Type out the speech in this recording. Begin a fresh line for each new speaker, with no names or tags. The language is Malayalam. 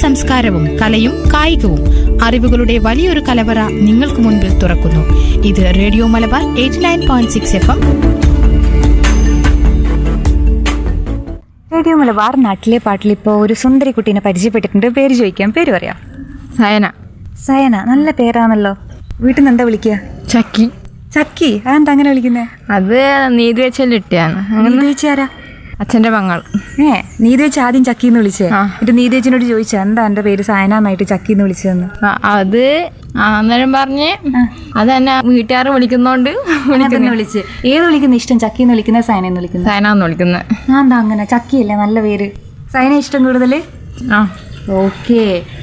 സംസ്കാരവും കലയും കായികവും അറിവുകളുടെ വലിയൊരു കലവറ നിങ്ങൾക്ക് മുൻപിൽ തുറക്കുന്നു ഇത് radio Malabar eighty nine point six F M
radio Malabar നാട്ടിലെ പാട്ടിൽ ഇപ്പോൾ ഒരു സുന്ദരി കുട്ടീനെ പരിചയപ്പെട്ടിട്ടുണ്ട് പേര് ചോദിക്കാം പേര് പറയാം
സയന
സയന നല്ല പേരാണല്ലോ വീട്ടിൽ നിന്ന് എന്താ വിളിക്കുക
ചക്കി
ചക്കി അതെന്താ അങ്ങനെ വിളിക്കുന്നത്
അത് നീതി വെച്ചല്ലിട്ടാണ്
നീതി ചേച്ചി ആരാ
അച്ഛൻ്റെ മങ്ങൾ
ഏ നീതി വെച്ച് ആദ്യം ചക്കി എന്ന് വിളിച്ചേ
ആ.
എന്നിട്ട് നീതി ചേച്ചിനോട് ചോദിച്ചാ എന്താ എന്റെ പേര് സയന എന്നായിട്ട് ചക്കി എന്ന് വിളിച്ചതെന്ന്
ആ, അത് ആ, അന്നേരം പറഞ്ഞ് അത് തന്നെ വീട്ടുകാർ വിളിക്കുന്നോണ്ട്
അങ്ങനെ വിളിച്ച് ഏത് വിളിക്കുന്ന ഇഷ്ടം ചക്കി എന്ന് വിളിക്കുന്നത് സയന എന്ന് വിളിക്കുന്നത്
സയന എന്ന് വിളിക്കുന്നത്
ആ എന്താ അങ്ങനെ ചക്കിയല്ലേ നല്ല പേര് സയന ഇഷ്ടം കൂടുതൽ
ആ
ഓക്കേ